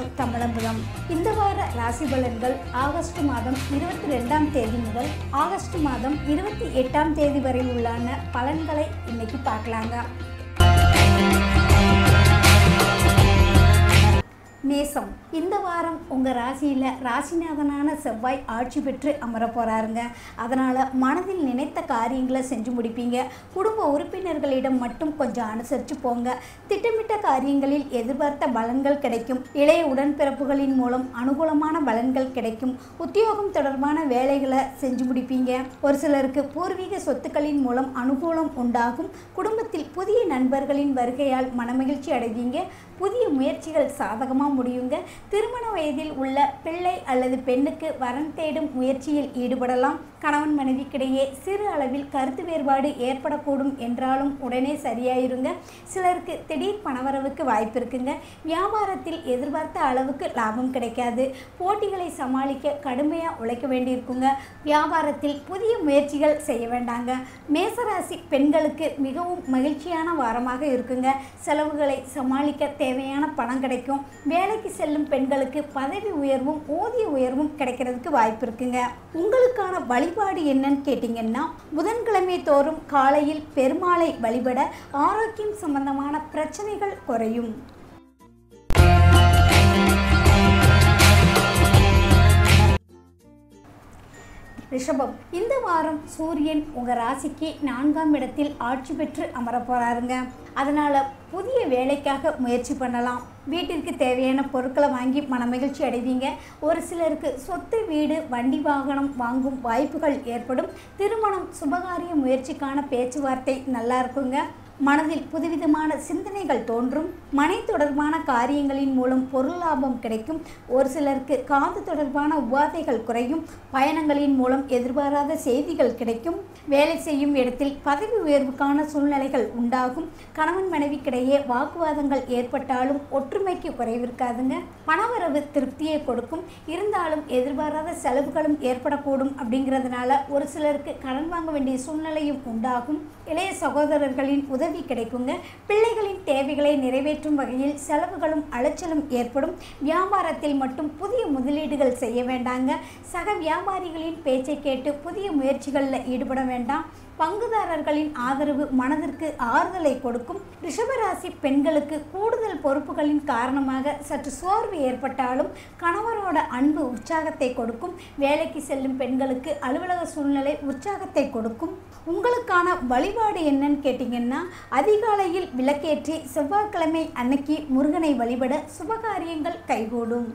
தமிழம்புலம் இந்த வார ராசி பலன்கள் ஆகஸ்ட் மாதம் இருபத்தி ரெண்டாம் தேதி முதல் ஆகஸ்ட் மாதம் இருபத்தி எட்டாம் தேதி வரை உள்ளான பலன்களை இன்னைக்கு பார்க்கலாங்க மேசம் இந்த வாரம் உங்கள் ராசியில் ராசிநாதனான செவ்வாய் ஆட்சி பெற்று அமர போகிறாருங்க அதனால் மனதில் நினைத்த காரியங்களை செஞ்சு முடிப்பீங்க குடும்ப உறுப்பினர்களிடம் மட்டும் கொஞ்சம் அனுசரித்து போங்க திட்டமிட்ட காரியங்களில் எதிர்பார்த்த பலன்கள் கிடைக்கும் இளைய உடன்பிறப்புகளின் மூலம் அனுகூலமான பலன்கள் கிடைக்கும் உத்தியோகம் தொடர்பான வேலைகளை செஞ்சு முடிப்பீங்க ஒரு சிலருக்கு பூர்வீக சொத்துக்களின் மூலம் அனுகூலம் உண்டாகும் குடும்பத்தில் புதிய நண்பர்களின் வருகையால் மனமகிழ்ச்சி அடைவீங்க புதிய முயற்சிகள் சாதகமாக முடியுங்க திருமண வயதில் உள்ள பிள்ளை அல்லது பெண்ணுக்கு வரன் தேடும் முயற்சியில் ஈடுபடலாம் கணவன் மனைவிக்கிடையே சிறு அளவில் கருத்து வேறுபாடு ஏற்படக்கூடும் என்றாலும் உடனே சரியாயிருங்க சிலருக்கு திடீர் பணவரவுக்கு வாய்ப்பு இருக்குங்க வியாபாரத்தில் எதிர்பார்த்த அளவுக்கு லாபம் கிடைக்காது போட்டிகளை சமாளிக்க கடுமையாக உழைக்க வேண்டியிருக்குங்க வியாபாரத்தில் புதிய முயற்சிகள் செய்ய வேண்டாங்க மேசராசி பெண்களுக்கு மிகவும் மகிழ்ச்சியான வாரமாக இருக்குங்க செலவுகளை சமாளிக்க தேவையான பணம் கிடைக்கும் வேலைக்கு செல்லும் பெண்களுக்கு பதவி உயர்வும் ஊதிய உயர்வும் கிடைக்கிறதுக்கு வாய்ப்பு இருக்குங்க உங்களுக்கான வழிபாடு என்னன்னு கேட்டிங்கன்னா புதன்கிழமை தோறும் காலையில் பெருமாளை வழிபட ஆரோக்கியம் சம்பந்தமான பிரச்சனைகள் குறையும் ரிஷபம் இந்த வாரம் சூரியன் உங்கள் ராசிக்கு நான்காம் இடத்தில் ஆட்சி பெற்று அமர போகிறாருங்க அதனால் புதிய வேலைக்காக முயற்சி பண்ணலாம் வீட்டிற்கு தேவையான பொருட்களை வாங்கி மனமகிழ்ச்சி அடைவீங்க ஒரு சிலருக்கு சொத்து வீடு வண்டி வாகனம் வாங்கும் வாய்ப்புகள் ஏற்படும் திருமணம் சுபகாரிய முயற்சிக்கான பேச்சுவார்த்தை நல்லா இருக்குங்க மனதில் புதுவிதமான சிந்தனைகள் தோன்றும் மனை தொடர்பான காரியங்களின் மூலம் பொருள் லாபம் கிடைக்கும் ஒரு சிலருக்கு காது தொடர்பான உபாதைகள் குறையும் பயணங்களின் மூலம் எதிர்பாராத செய்திகள் கிடைக்கும் வேலை செய்யும் இடத்தில் பதவி உயர்வுக்கான சூழ்நிலைகள் உண்டாகும் கணவன் மனைவிக்கிடையே வாக்குவாதங்கள் ஏற்பட்டாலும் ஒற்றுமைக்கு குறைவிருக்காதுங்க பணவரவு திருப்தியை கொடுக்கும் இருந்தாலும் எதிர்பாராத செலவுகளும் ஏற்படக்கூடும் அப்படிங்கிறதுனால ஒரு சிலருக்கு கடன் வாங்க வேண்டிய சூழ்நிலையும் உண்டாகும் இளைய சகோதரர்களின் உதவி கிடைக்குங்க பிள்ளைகளின் தேவைகளை நிறைவேற்றும் வகையில் செலவுகளும் அலைச்சலும் ஏற்படும் வியாபாரத்தில் மட்டும் புதிய முதலீடுகள் செய்ய வேண்டாங்க சக வியாபாரிகளின் பேச்சை கேட்டு புதிய முயற்சிகளில் ஈடுபட வேண்டாம் பங்குதாரர்களின் ஆதரவு மனதிற்கு ஆறுதலை கொடுக்கும் ரிஷபராசி பெண்களுக்கு கூடுதல் பொறுப்புகளின் காரணமாக சற்று சோர்வு ஏற்பட்டாலும் கணவரோட அன்பு உற்சாகத்தை கொடுக்கும் வேலைக்கு செல்லும் பெண்களுக்கு அலுவலக சூழ்நிலை உற்சாகத்தை கொடுக்கும் உங்களுக்கான வழிபாடு என்னன்னு கேட்டிங்கன்னா அதிகாலையில் விளக்கேற்றி செவ்வாய்க்கிழமை அன்னைக்கு முருகனை வழிபட சுபகாரியங்கள் கைகூடும்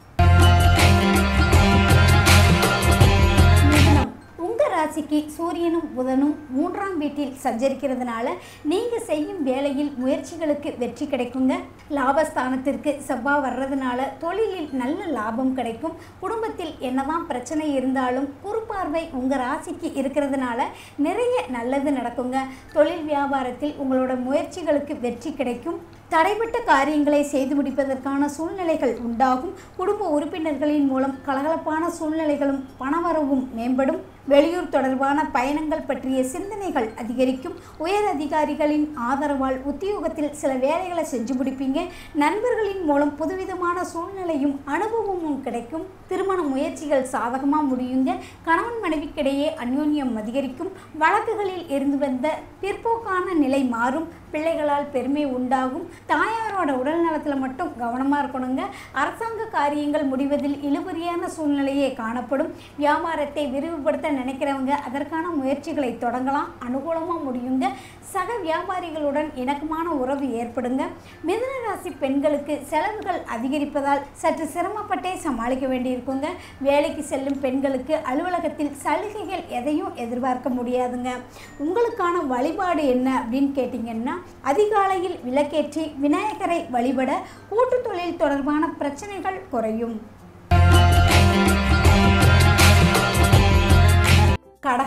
மிதுனம் உங்கள் ராசிக்கு சூரியனும் புதனும் மூன்றாம் வீட்டில் சஞ்சரிக்கிறதுனால நீங்கள் செய்யும் வேலையில் முயற்சிகளுக்கு வெற்றி கிடைக்குங்க லாபஸ்தானத்திற்கு செவ்வாய் வர்றதுனால தொழிலில் நல்ல லாபம் கிடைக்கும் குடும்பத்தில் என்னதான் பிரச்சனை இருந்தாலும் குறுப்பார்வை உங்கள் ராசிக்கு இருக்கிறதுனால நிறைய நல்லது நடக்குங்க தொழில் வியாபாரத்தில் உங்களோட முயற்சிகளுக்கு வெற்றி கிடைக்கும் தடைப்பட்ட காரியங்களை செய்து முடிப்பதற்கான சூழ்நிலைகள் உண்டாகும் குடும்ப உறுப்பினர்களின் மூலம் கலகலப்பான சூழ்நிலைகளும் பணவரவும் மேம்படும் வெளியூர் தொடர்பான பயணங்கள் பற்றிய சிந்தனைகள் அதிகரிக்கும் உயர் அதிகாரிகளின் ஆதரவால் உத்தியோகத்தில் சில வேலைகளை செஞ்சு முடிப்பீங்க நண்பர்களின் மூலம் புதுவிதமான சூழ்நிலையும் அனுபவமும் கிடைக்கும் திருமண முயற்சிகள் சாதகமாக முடியுங்க கணவன் மனைவிக்கிடையே அந்யோன்யம் அதிகரிக்கும் வழக்குகளில் இருந்து வந்த பிற்போக்கான நிலை மாறும் பிள்ளைகளால் பெருமை உண்டாகும் தாயாரோட உடல் நலத்தில் மட்டும் கவனமாக இருக்கணுங்க அரசாங்க காரியங்கள் முடிவதில் இழுபறியான சூழ்நிலையே காணப்படும் வியாபாரத்தை விரிவுபடுத்த நினைக்கிறவங்க அதற்கான முயற்சிகளை தொடங்கலாம் அனுகூலமாக முடியுங்க சக வியாபாரிகளுடன் இணக்கமான உறவு ஏற்படுங்க மிதுன ராசி பெண்களுக்கு செலவுகள் அதிகரிப்பதால் சற்று சிரமப்பட்டே சமாளிக்க வேண்டியிருக்குங்க வேலைக்கு செல்லும் பெண்களுக்கு அலுவலகத்தில் சலுகைகள் எதையும் எதிர்பார்க்க முடியாதுங்க உங்களுக்கான வழிபாடு என்ன அப்படின்னு கேட்டிங்கன்னா அதிகாலையில் விளக்கேற்றி விநாயகரை வழிபட கூட்டு தொழில் தொடர்பான பிரச்சனைகள் குறையும் கடகம்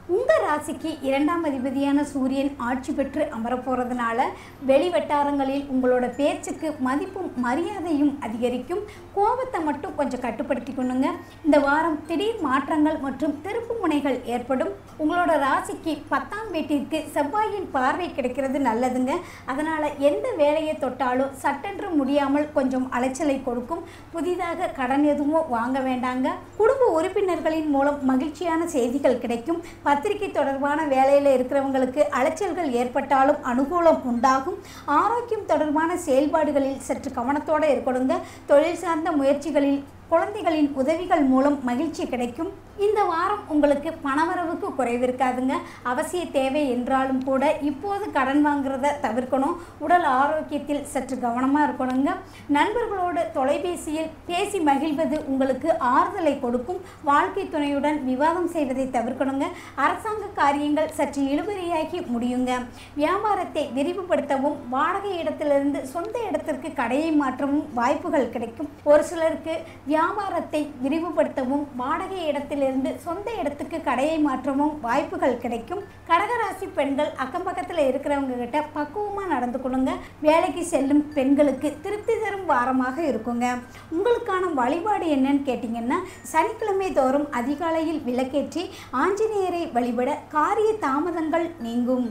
உங்கள் ராசிக்கு இரண்டாம் அதிபதியான சூரியன் ஆட்சி பெற்று அமரப் போகிறதுனால வெளி வட்டாரங்களில் உங்களோட பேச்சுக்கு மதிப்பும் மரியாதையும் அதிகரிக்கும் கோபத்தை மட்டும் கொஞ்சம் கட்டுப்படுத்திக்கணுங்க இந்த வாரம் திடீர் மாற்றங்கள் மற்றும் திருப்பு முனைகள் ஏற்படும் உங்களோட ராசிக்கு பத்தாம் வீட்டிற்கு செவ்வாயின் பார்வை கிடைக்கிறது நல்லதுங்க அதனால் எந்த வேலையை தொட்டாலும் சட்டென்று முடியாமல் கொஞ்சம் அலைச்சலை கொடுக்கும் புதிதாக கடன் எதுவும் வாங்க வேண்டாங்க குடும்ப உறுப்பினர்களின் மூலம் மகிழ்ச்சியான செய்திகள் கிடைக்கும் பத்திரிகை தொடர்பான வேலையில் இருக்கிறவங்களுக்கு அலைச்சல்கள் ஏற்பட்டாலும் அனுகூலம் உண்டாகும் ஆரோக்கியம் தொடர்பான செயல்பாடுகளில் சற்று கவனத்தோடு இருக்கணுங்க தொழில் சார்ந்த முயற்சிகளில் குழந்தைகளின் உதவிகள் மூலம் மகிழ்ச்சி கிடைக்கும் இந்த வாரம் உங்களுக்கு பணவரவுக்கு குறைவு இருக்காதுங்க அவசிய தேவை என்றாலும் கூட இப்போது கடன் வாங்குறத தவிர்க்கணும் உடல் ஆரோக்கியத்தில் சற்று கவனமாக இருக்கணுங்க நண்பர்களோடு தொலைபேசியில் பேசி மகிழ்வது உங்களுக்கு ஆறுதலை கொடுக்கும் வாழ்க்கை துணையுடன் விவாதம் செய்வதை தவிர்க்கணுங்க அரசாங்க காரியங்கள் சற்று இழுபறியாகி முடியுங்க வியாபாரத்தை விரிவுபடுத்தவும் வாடகை இடத்திலிருந்து சொந்த இடத்திற்கு கடையை மாற்றவும் வாய்ப்புகள் கிடைக்கும் ஒரு சிலருக்கு வியாபாரத்தை விரிவுபடுத்தவும் வாடகை இடத்திலிருந்து சொந்த இடத்துக்கு கடையை மாற்றவும் வாய்ப்புகள் கிடைக்கும் கடகராசி பெண்கள் அக்கம் பக்கத்தில் இருக்கிறவங்க கிட்ட பக்குவமாக நடந்துக்கணுங்க வேலைக்கு செல்லும் பெண்களுக்கு திருப்தி தரும் வாரமாக இருக்குங்க உங்களுக்கான வழிபாடு என்னன்னு கேட்டிங்கன்னா சனிக்கிழமை தோறும் அதிகாலையில் விளக்கேற்றி ஆஞ்சநேயரை வழிபட காரிய தாமதங்கள் நீங்கும்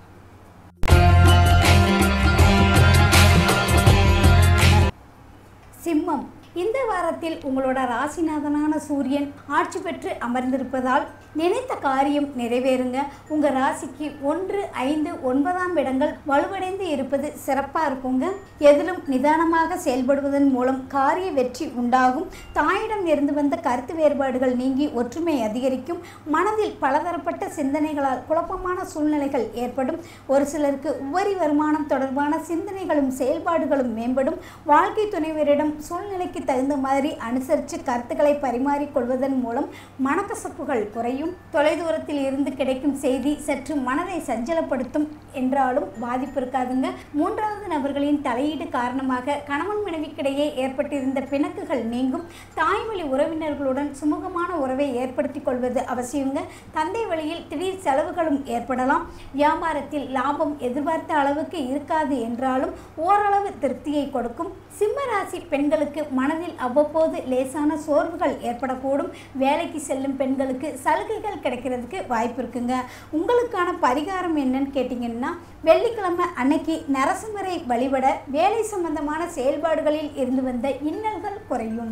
சிம்மம் இந்த வாரத்தில் உங்களோட ராசிநாதனான சூரியன் ஆட்சி பெற்று அமர்ந்திருப்பதால் நினைத்த காரியம் நிறைவேறுங்க உங்கள் ராசிக்கு ஒன்று ஐந்து ஒன்பதாம் இடங்கள் வலுவடைந்து இருப்பது சிறப்பாக இருக்குங்க எதிலும் நிதானமாக செயல்படுவதன் மூலம் காரிய வெற்றி உண்டாகும் தாயிடம் இருந்து வந்த கருத்து வேறுபாடுகள் நீங்கி ஒற்றுமை அதிகரிக்கும் மனதில் பலதரப்பட்ட சிந்தனைகளால் குழப்பமான சூழ்நிலைகள் ஏற்படும் ஒரு சிலருக்கு உபரி வருமானம் தொடர்பான சிந்தனைகளும் செயல்பாடுகளும் மேம்படும் வாழ்க்கை துணைவரிடம் சூழ்நிலைக்கு தகுந்த மாதிரி அனுசரித்து கருத்துக்களை பரிமாறிக்கொள்வதன் மூலம் மனக்கசப்புகள் குறையும் தொலைதூரத்தில் இருந்து கிடைக்கும் செய்தி சற்று மனதை சஞ்சலப்படுத்தும் என்றாலும் பாதிப்பு இருக்காதுங்க மூன்றாவது நபர்களின் தலையீடு காரணமாக கணவன் மனைவிக்கிடையே ஏற்பட்டிருந்த பிணக்குகள் நீங்கும் தாய்மொழி உறவினர்களுடன் சுமூகமான உறவை ஏற்படுத்திக் கொள்வது அவசியங்க தந்தை வழியில் திடீர் செலவுகளும் ஏற்படலாம் வியாபாரத்தில் லாபம் எதிர்பார்த்த அளவுக்கு இருக்காது என்றாலும் ஓரளவு திருப்தியை கொடுக்கும் சிம்ம ராசி பெண்களுக்கு மனதில் அவ்வப்போது லேசான சோர்வுகள் ஏற்படக்கூடும் வேலைக்கு செல்லும் பெண்களுக்கு சலுகைகள் கிடைக்கிறதுக்கு வாய்ப்பு இருக்குங்க உங்களுக்கான பரிகாரம் என்னன்னு கேட்டிங்கன்னா வெள்ளிக்கிழமை அன்னைக்கு நரசிம்மரை வழிபட வேலை சம்பந்தமான செயல்பாடுகளில் இருந்து வந்த இன்னல்கள் குறையும்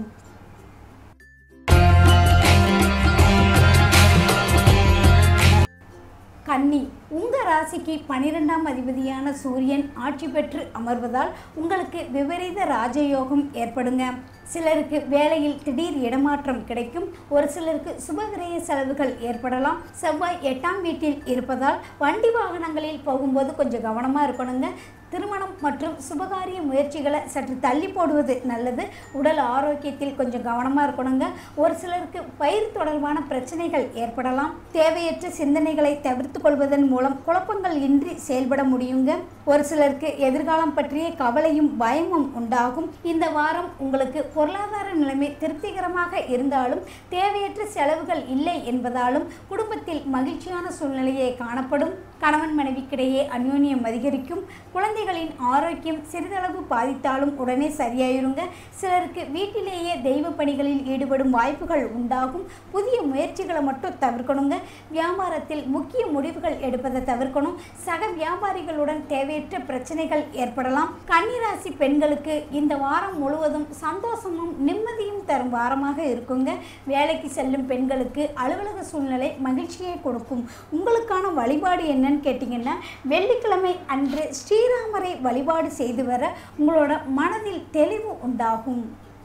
கன்னி உங்கள் ராசிக்கு பனிரெண்டாம் அதிபதியான சூரியன் ஆட்சி பெற்று அமர்வதால் உங்களுக்கு விபரீத ராஜயோகம் ஏற்படுங்க சிலருக்கு வேலையில் திடீர் இடமாற்றம் கிடைக்கும் ஒரு சிலருக்கு சுபகிரய செலவுகள் ஏற்படலாம் செவ்வாய் எட்டாம் வீட்டில் இருப்பதால் வண்டி வாகனங்களில் போகும்போது கொஞ்சம் கவனமாக இருக்கணுங்க திருமணம் மற்றும் சுபகாரிய முயற்சிகளை சற்று தள்ளி போடுவது நல்லது உடல் ஆரோக்கியத்தில் கொஞ்சம் கவனமாக இருக்கணுங்க ஒரு சிலருக்கு பயிர் தொடர்பான பிரச்சனைகள் ஏற்படலாம் தேவையற்ற சிந்தனைகளை தவிர்த்து கொள்வதன் மூலம் குழப்பங்கள் இன்றி செயல்பட முடியுங்க ஒரு சிலருக்கு எதிர்காலம் பற்றிய கவலையும் பயமும் உண்டாகும் இந்த வாரம் உங்களுக்கு பொருளாதார நிலைமை திருப்திகரமாக இருந்தாலும் தேவையற்ற செலவுகள் இல்லை என்பதாலும் குடும்பத்தில் மகிழ்ச்சியான சூழ்நிலையே காணப்படும் கணவன் மனைவிக்கிடையே அந்யோன்யம் அதிகரிக்கும் குழந்தைகளின் ஆரோக்கியம் சிறிதளவு பாதித்தாலும் உடனே சரியாயிருங்க சிலருக்கு வீட்டிலேயே தெய்வ பணிகளில் ஈடுபடும் வாய்ப்புகள் உண்டாகும் புதிய முயற்சிகளை மட்டும் தவிர்க்கணுங்க வியாபாரத்தில் முக்கிய முடிவுகள் எடுப்பதை தவிர்க்கணும் சக வியாபாரிகளுடன் தேவையற்ற பிரச்சனைகள் ஏற்படலாம் கன்னிராசி பெண்களுக்கு இந்த வாரம் முழுவதும் சந்தோஷமும் நிம்மதியும் தரும் வாரமாக இருக்குங்க வேலைக்கு செல்லும் பெண்களுக்கு அலுவலக சூழ்நிலை மகிழ்ச்சியை கொடுக்கும் உங்களுக்கான வழிபாடு என்னன்னு கேட்டிங்கன்னா வெள்ளிக்கிழமை அன்று ஸ்ரீராமரை வழிபாடு செய்து வர உங்களோட மனதில் தெளிவு உண்டாகும்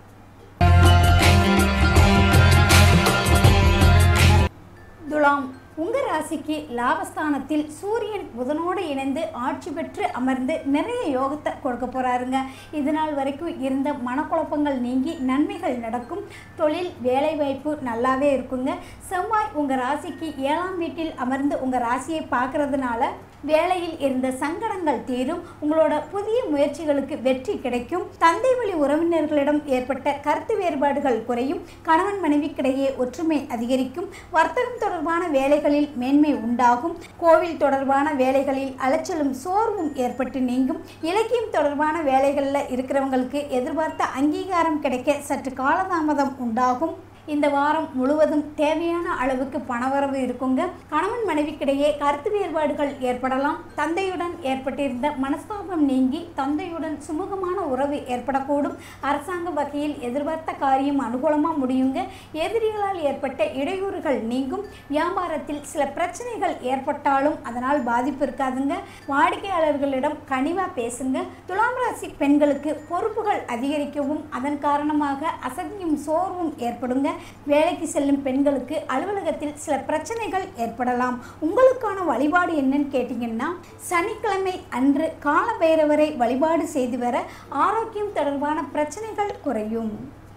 துலாம் உங்கள் ராசிக்கு லாபஸ்தானத்தில் சூரியன் புதனோடு இணைந்து ஆட்சி பெற்று அமர்ந்து நிறைய யோகத்தை கொடுக்க போகிறாருங்க இது நாள் வரைக்கும் இருந்த மனக்குழப்பங்கள் நீங்கி நன்மைகள் நடக்கும் தொழில் வேலைவாய்ப்பு நல்லாவே இருக்குங்க செவ்வாய் உங்கள் ராசிக்கு ஏழாம் வீட்டில் அமர்ந்து உங்கள் ராசியை பார்க்கறதுனால வேலையில் இருந்த சங்கடங்கள் தீரும் உங்களோட புதிய முயற்சிகளுக்கு வெற்றி கிடைக்கும் தந்தை வழி உறவினர்களிடம் ஏற்பட்ட கருத்து வேறுபாடுகள் குறையும் கணவன் மனைவிக்கிடையே ஒற்றுமை அதிகரிக்கும் வர்த்தகம் தொடர்பான வேலைகளில் வேலைகளில் மேன்மை உண்டாகும் கோவில் தொடர்பான வேலைகளில் அலைச்சலும் சோர்வும் ஏற்பட்டு நீங்கும் இலக்கியம் தொடர்பான வேலைகளில் இருக்கிறவங்களுக்கு எதிர்பார்த்த அங்கீகாரம் கிடைக்க சற்று காலதாமதம் உண்டாகும் இந்த வாரம் முழுவதும் தேவையான அளவுக்கு பணவரவு இருக்குங்க கணவன் மனைவிக்கிடையே கருத்து வேறுபாடுகள் ஏற்படலாம் தந்தையுடன் ஏற்பட்டிருந்த மனஸ்தாபம் நீங்கி தந்தையுடன் சுமூகமான உறவு ஏற்படக்கூடும் அரசாங்க வகையில் எதிர்பார்த்த காரியம் அனுகூலமாக முடியுங்க எதிரிகளால் ஏற்பட்ட இடையூறுகள் நீங்கும் வியாபாரத்தில் சில பிரச்சனைகள் ஏற்பட்டாலும் அதனால் பாதிப்பு இருக்காதுங்க வாடிக்கையாளர்களிடம் கனிவாக பேசுங்க துலாம் ராசி பெண்களுக்கு பொறுப்புகள் அதிகரிக்கவும் அதன் காரணமாக அசதியும் சோர்வும் ஏற்படுங்க வேலைக்கு செல்லும் பெண்களுக்கு அலுவலகத்தில் சில பிரச்சனைகள் ஏற்படலாம் உங்களுக்கான வழிபாடு என்னன்னு கேட்டிங்கன்னா சனிக்கிழமை அன்று கால பைரவரை வழிபாடு செய்து வர ஆரோக்கியம் தொடர்பான பிரச்சனைகள் குறையும்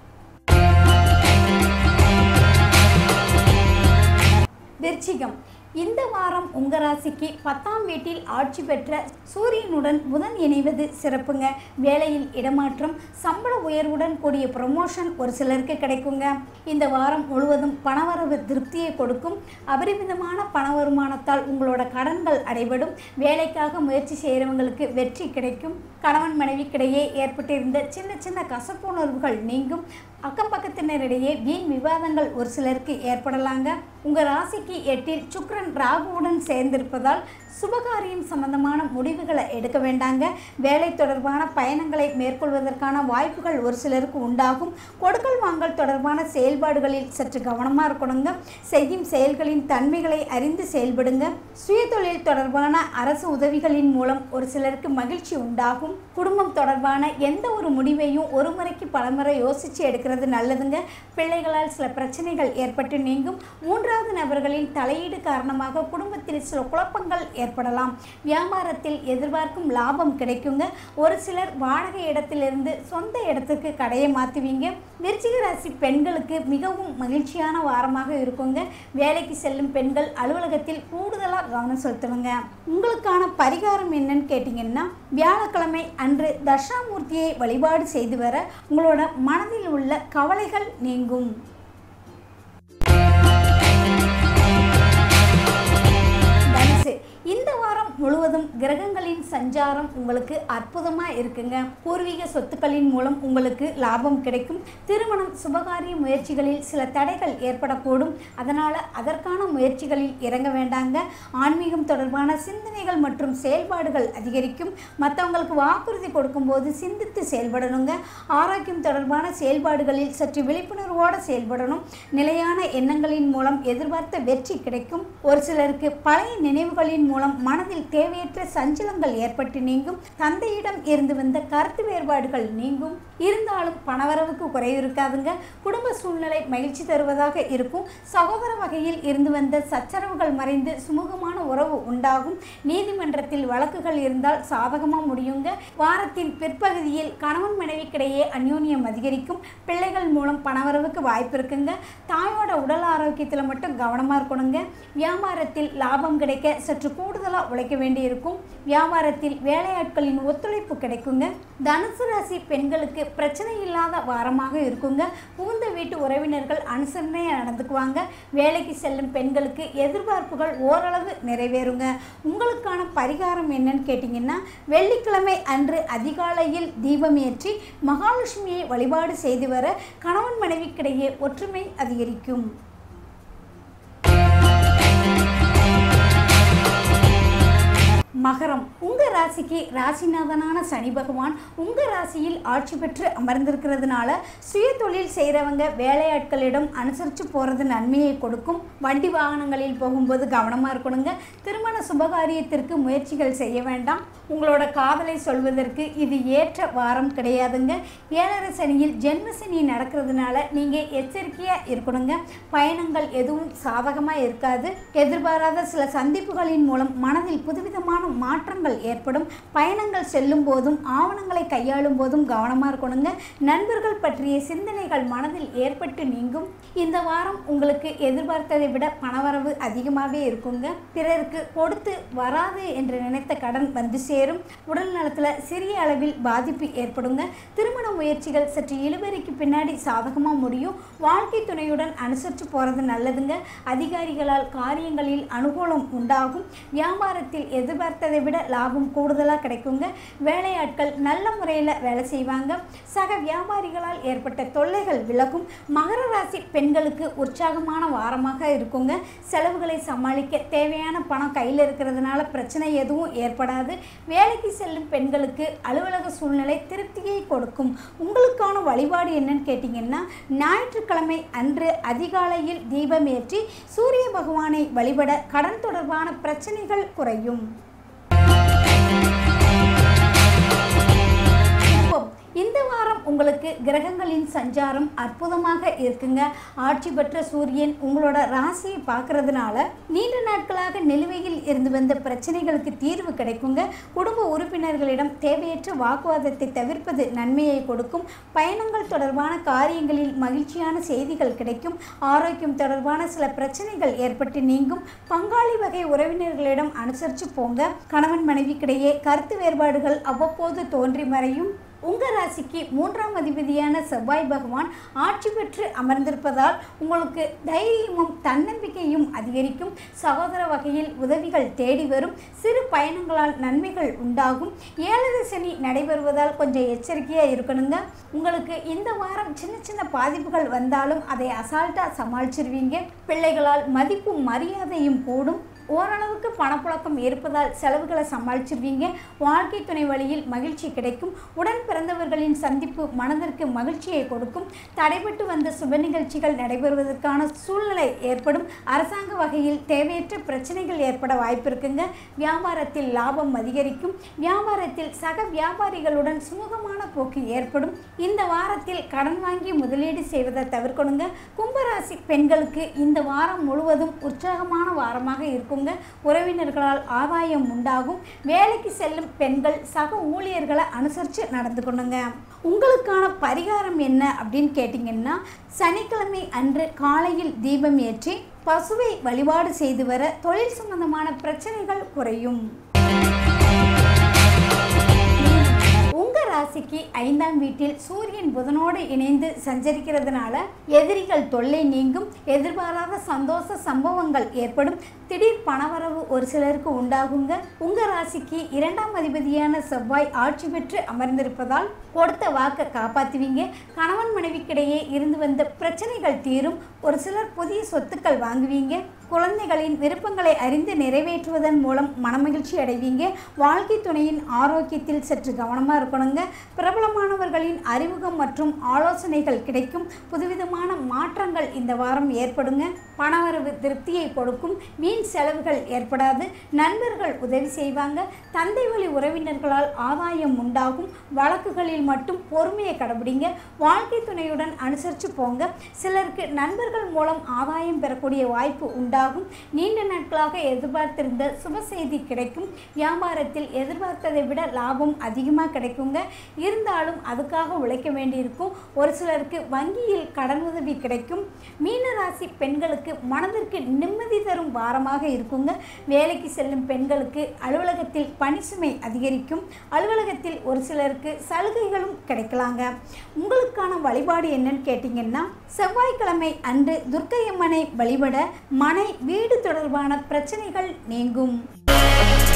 விருச்சிகம் இந்த வாரம் உங்கள் ராசிக்கு பத்தாம் வீட்டில் ஆட்சி பெற்ற சூரியனுடன் புதன் இணைவது சிறப்புங்க வேலையில் இடமாற்றம் சம்பள உயர்வுடன் கூடிய ப்ரமோஷன் ஒரு சிலருக்கு கிடைக்குங்க இந்த வாரம் முழுவதும் பணவரவு திருப்தியை கொடுக்கும் அபரிமிதமான பண வருமானத்தால் உங்களோட கடன்கள் அடைபடும் வேலைக்காக முயற்சி செய்கிறவங்களுக்கு வெற்றி கிடைக்கும் கணவன் மனைவிக்கிடையே ஏற்பட்டிருந்த சின்ன சின்ன கசப்புணர்வுகள் நீங்கும் அக்கம் பக்கத்தினரிடையே வீண் விவாதங்கள் ஒரு சிலருக்கு ஏற்படலாங்க உங்கள் ராசிக்கு எட்டில் சுக்கிரன் ராகுவுடன் சேர்ந்திருப்பதால் சுபகாரியம் சம்பந்தமான முடிவுகளை எடுக்க வேண்டாங்க வேலை தொடர்பான பயணங்களை மேற்கொள்வதற்கான வாய்ப்புகள் ஒரு சிலருக்கு உண்டாகும் கொடுக்கல் வாங்கல் தொடர்பான செயல்பாடுகளில் சற்று கவனமாக இருக்கணுங்க செய்யும் செயல்களின் தன்மைகளை அறிந்து செயல்படுங்க சுயதொழில் தொடர்பான அரசு உதவிகளின் மூலம் ஒரு சிலருக்கு மகிழ்ச்சி உண்டாகும் குடும்பம் தொடர்பான எந்த ஒரு முடிவையும் ஒரு முறைக்கு பலமுறை யோசித்து எடுக்கிறது நல்லதுங்க பிள்ளைகளால் சில பிரச்சனைகள் ஏற்பட்டு நீங்கும் மூன்றாவது நபர்களின் தலையீடு காரணமாக குடும்பத்தில் சில குழப்பங்கள் ஏற்படலாம் வியாபாரத்தில் எதிர்பார்க்கும் லாபம் கிடைக்குங்க ஒரு சிலர் வாடகை இடத்திலிருந்து சொந்த இடத்துக்கு கடையை மாற்றுவீங்க விருச்சிக ராசி பெண்களுக்கு மிகவும் மகிழ்ச்சியான வாரமாக இருக்குங்க வேலைக்கு செல்லும் பெண்கள் அலுவலகத்தில் கூடுதலாக கவனம் செலுத்தணுங்க உங்களுக்கான பரிகாரம் என்னன்னு கேட்டிங்கன்னா வியாழக்கிழமை அன்று தட்சாமூர்த்தியை வழிபாடு செய்து வர உங்களோட மனதில் உள்ள கவலைகள் நீங்கும் தனுசு இந்த வாரம் முழுவதும் கிரகங்களின் சஞ்சாரம் உங்களுக்கு அற்புதமாக இருக்குங்க பூர்வீக சொத்துக்களின் மூலம் உங்களுக்கு லாபம் கிடைக்கும் திருமணம் சுபகாரிய முயற்சிகளில் சில தடைகள் ஏற்படக்கூடும் அதனால் அதற்கான முயற்சிகளில் இறங்க வேண்டாங்க ஆன்மீகம் தொடர்பான சிந்தனைகள் மற்றும் செயல்பாடுகள் அதிகரிக்கும் மற்றவங்களுக்கு வாக்குறுதி கொடுக்கும்போது சிந்தித்து செயல்படணுங்க ஆரோக்கியம் தொடர்பான செயல்பாடுகளில் சற்று விழிப்புணர்வோடு செயல்படணும் நிலையான எண்ணங்களின் மூலம் எதிர்பார்த்த வெற்றி கிடைக்கும் ஒரு சிலருக்கு பழைய நினைவுகளின் மூலம் மனதில் தேவையற்ற சஞ்சலங்கள் ஏற்பட்டு நீங்கும் தந்தையிடம் இருந்து வந்த கருத்து வேறுபாடுகள் நீங்கும் இருந்தாலும் பணவரவுக்கு குறைவு இருக்காதுங்க குடும்ப சூழ்நிலை மகிழ்ச்சி தருவதாக இருக்கும் சகோதர வகையில் இருந்து வந்த சச்சரவுகள் மறைந்து சுமூகமான உறவு உண்டாகும் நீதிமன்றத்தில் வழக்குகள் இருந்தால் சாதகமாக முடியுங்க வாரத்தின் பிற்பகுதியில் கணவன் மனைவிக்கிடையே அந்யோன்யம் அதிகரிக்கும் பிள்ளைகள் மூலம் பணவரவுக்கு வாய்ப்பு இருக்குங்க தாயோட உடல் ஆரோக்கியத்தில் மட்டும் கவனமாக இருக்கணுங்க வியாபாரத்தில் லாபம் கிடைக்க சற்று கூடுதலாக உழைக்க வேண்டியிருக்கும் வியாபாரத்தில் வேலையாட்களின் ஒத்துழைப்பு கிடைக்குங்க தனுசு ராசி பெண்களுக்கு பிரச்சனை இல்லாத வாரமாக இருக்குங்க புகுந்த வீட்டு உறவினர்கள் அனுசரணையாக நடந்துக்குவாங்க வேலைக்கு செல்லும் பெண்களுக்கு எதிர்பார்ப்புகள் ஓரளவு நிறைவேறுங்க உங்களுக்கான பரிகாரம் என்னன்னு கேட்டிங்கன்னா வெள்ளிக்கிழமை அன்று அதிகாலையில் தீபம் ஏற்றி மகாலட்சுமியை வழிபாடு செய்து வர கணவன் மனைவிக்கிடையே ஒற்றுமை அதிகரிக்கும் மகரம் உங்கள் ராசிக்கு ராசிநாதனான சனி பகவான் உங்கள் ராசியில் ஆட்சி பெற்று அமர்ந்திருக்கிறதுனால சுய தொழில் செய்கிறவங்க வேலையாட்களிடம் அனுசரித்து போகிறது நன்மையை கொடுக்கும் வண்டி வாகனங்களில் போகும்போது கவனமாக இருக்கணுங்க திருமண சுபகாரியத்திற்கு முயற்சிகள் செய்ய வேண்டாம் உங்களோட காதலை சொல்வதற்கு இது ஏற்ற வாரம் கிடையாதுங்க ஏழரை சனியில் ஜென்ம சனி நடக்கிறதுனால நீங்கள் எச்சரிக்கையாக இருக்கணுங்க பயணங்கள் எதுவும் சாதகமாக இருக்காது எதிர்பாராத சில சந்திப்புகளின் மூலம் மனதில் புதுவிதமான மாற்றங்கள் ஏற்படும் பயணங்கள் செல்லும் போதும் ஆவணங்களை கையாளும் போதும் கவனமாக இருக்கணுங்க நண்பர்கள் பற்றிய சிந்தனைகள் மனதில் ஏற்பட்டு நீங்கும் இந்த வாரம் உங்களுக்கு எதிர்பார்த்ததை விட பணவரவு அதிகமாகவே இருக்குங்க பிறருக்கு கொடுத்து வராது என்று நினைத்த கடன் வந்து சேரும் உடல் நலத்தில் சிறிய அளவில் பாதிப்பு ஏற்படுங்க திருமண முயற்சிகள் சற்று இழுபறிக்கு பின்னாடி சாதகமாக முடியும் வாழ்க்கை துணையுடன் அனுசரித்து போகிறது நல்லதுங்க அதிகாரிகளால் காரியங்களில் அனுகூலம் உண்டாகும் வியாபாரத்தில் எதிர்பார்த்ததை விட லாபம் கூடுதலாக கிடைக்குங்க வேலையாட்கள் நல்ல முறையில் வேலை செய்வாங்க சக வியாபாரிகளால் ஏற்பட்ட தொல்லைகள் விலகும் மகர ராசி பெண்களுக்கு உற்சாகமான வாரமாக இருக்குங்க செலவுகளை சமாளிக்க தேவையான பணம் கையில் இருக்கிறதுனால பிரச்சனை எதுவும் ஏற்படாது வேலைக்கு செல்லும் பெண்களுக்கு அலுவலக சூழ்நிலை திருப்தியை கொடுக்கும் உங்களுக்கான வழிபாடு என்னன்னு கேட்டிங்கன்னா ஞாயிற்றுக்கிழமை அன்று அதிகாலையில் தீபம் ஏற்றி சூரிய பகவானை வழிபட கடன் தொடர்பான பிரச்சனைகள் குறையும் கும்பம். இந்த வாரம் உங்களுக்கு கிரகங்களின் சஞ்சாரம் அற்புதமாக இருக்குங்க ஆட்சி பெற்ற சூரியன் உங்களோட ராசியை பார்க்கறதுனால நீண்ட நாட்களாக நிலுவையில் இருந்து வந்த பிரச்சனைகளுக்கு தீர்வு கிடைக்குங்க குடும்ப உறுப்பினர்களிடம் தேவையற்ற வாக்குவாதத்தை தவிர்ப்பது நன்மையை கொடுக்கும் பயணங்கள் தொடர்பான காரியங்களில் மகிழ்ச்சியான செய்திகள் கிடைக்கும் ஆரோக்கியம் தொடர்பான சில பிரச்சனைகள் ஏற்பட்டு நீங்கும் பங்காளி வகை உறவினர்களிடம் அனுசரித்து போங்க கணவன் மனைவிக்கிடையே கருத்து வேறுபாடுகள் அவ்வப்போது தோன்றி மறையும் உங்கள் ராசிக்கு மூன்றாம் அதிபதியான செவ்வாய் பகவான் ஆட்சி பெற்று அமர்ந்திருப்பதால் உங்களுக்கு தைரியமும் தன்னம்பிக்கையும் அதிகரிக்கும் சகோதர வகையில் உதவிகள் தேடி வரும் சிறு பயணங்களால் நன்மைகள் உண்டாகும் ஏழரை சனி நடைபெறுவதால் கொஞ்சம் எச்சரிக்கையாக இருக்கணுங்க உங்களுக்கு இந்த வாரம் சின்ன சின்ன பாதிப்புகள் வந்தாலும் அதை அசால்ட்டாக சமாளிச்சிருவீங்க பிள்ளைகளால் மதிப்பும் மரியாதையும் கூடும் ஓரளவுக்கு பணப்புழக்கம் இருப்பதால் செலவுகளை சமாளிச்சிருவீங்க வாழ்க்கை துணை வழியில் மகிழ்ச்சி கிடைக்கும் உடன் பிறந்தவர்களின் சந்திப்பு மனதிற்கு மகிழ்ச்சியை கொடுக்கும் தடைபட்டு வந்த சுப நிகழ்ச்சிகள் நடைபெறுவதற்கான சூழ்நிலை ஏற்படும் அரசாங்க வகையில் தேவையற்ற பிரச்சனைகள் ஏற்பட வாய்ப்பு இருக்குங்க வியாபாரத்தில் லாபம் அதிகரிக்கும் வியாபாரத்தில் சக வியாபாரிகளுடன் சுமூகமான போக்கு ஏற்படும் இந்த வாரத்தில் கடன் வாங்கி முதலீடு செய்வதை தவிர்க்கணுங்க கும்பராசி பெண்களுக்கு இந்த வாரம் முழுவதும் உற்சாகமான வாரமாக இருக்குங்க உறவினர்களால் ஆதாயம் உண்டாகும் வேலைக்கு செல்லும் பெண்கள் சக ஊழியர்களை அனுசரித்து நடந்துக்கணுங்க உங்களுக்கான பரிகாரம் என்ன அப்படின்னு கேட்டிங்கன்னா சனிக்கிழமை அன்று காலையில் தீபம் ஏற்றி பசுவை வழிபாடு செய்து வர தொழில் சம்பந்தமான பிரச்சனைகள் குறையும் உங்க ராசிக்கு ஐந்தாம் வீட்டில் சூரியன் புதனோடு இணைந்து சஞ்சரிக்கிறதுனால எதிரிகள் தொல்லை நீங்கும் எதிர்பாராத சந்தோஷ சம்பவங்கள் ஏற்படும் திடீர் பணவரவு ஒரு சிலருக்கு உண்டாகுங்க உங்க ராசிக்கு இரண்டாம் அதிபதியான செவ்வாய் ஆட்சி பெற்று அமர்ந்திருப்பதால் கொடுத்த வாக்கை காப்பாற்றுவீங்க கணவன் மனைவிக்கிடையே இருந்து வந்த பிரச்சனைகள் தீரும் ஒரு சிலர் புதிய சொத்துக்கள் வாங்குவீங்க குழந்தைகளின் விருப்பங்களை அறிந்து நிறைவேற்றுவதன் மூலம் மனமகிழ்ச்சி அடைவீங்க வாழ்க்கை துணையின் ஆரோக்கியத்தில் சற்று கவனமாக இருக்கணுங்க பிரபலமானவர்களின் அறிமுகம் மற்றும் ஆலோசனைகள் கிடைக்கும் புதுவிதமான மாற்றங்கள் இந்த வாரம் ஏற்படுங்க பணவரவு திருப்தியை கொடுக்கும் வீண் செலவுகள் ஏற்படாது நண்பர்கள் உதவி செய்வாங்க தந்தை வழி உறவினர்களால் ஆதாயம் உண்டாகும் வழக்குகளில் மட்டும் பொறுமையை கடைபிடிங்க வாழ்க்கை துணையுடன் அனுசரித்து போங்க சிலருக்கு நண்பர்கள் மூலம் ஆதாயம் பெறக்கூடிய வாய்ப்பு உண்டாகும் நீண்ட நாட்களாக எதிர்பார்த்திருந்த சுப செய்தி கிடைக்கும் வியாபாரத்தில் எதிர்பார்த்ததை விட லாபம் அதிகமாக கிடைக்குங்க இருந்தாலும் அதுக்காக உழைக்க வேண்டியிருக்கும் ஒரு சிலருக்கு வங்கியில் கடன் உதவி கிடைக்கும் மீனராசி பெண்களுக்கு மனதிற்கு நிம்மதி தரும் வாரமாக இருக்குங்க வேலைக்கு செல்லும் பெண்களுக்கு அலுவலகத்தில் பணி சுமை அதிகரிக்கும் அலுவலகத்தில் ஒரு சிலருக்கு சலுகைகளும் கிடைக்கலாங்க உங்களுக்கான வழிபாடு என்னன்னு கேட்டிங்கன்னா செவ்வாய்க்கிழமை அன்று துர்க்கையம்மனை வழிபட மனை வீடு தொடர்பான பிரச்சனைகள் நீங்கும்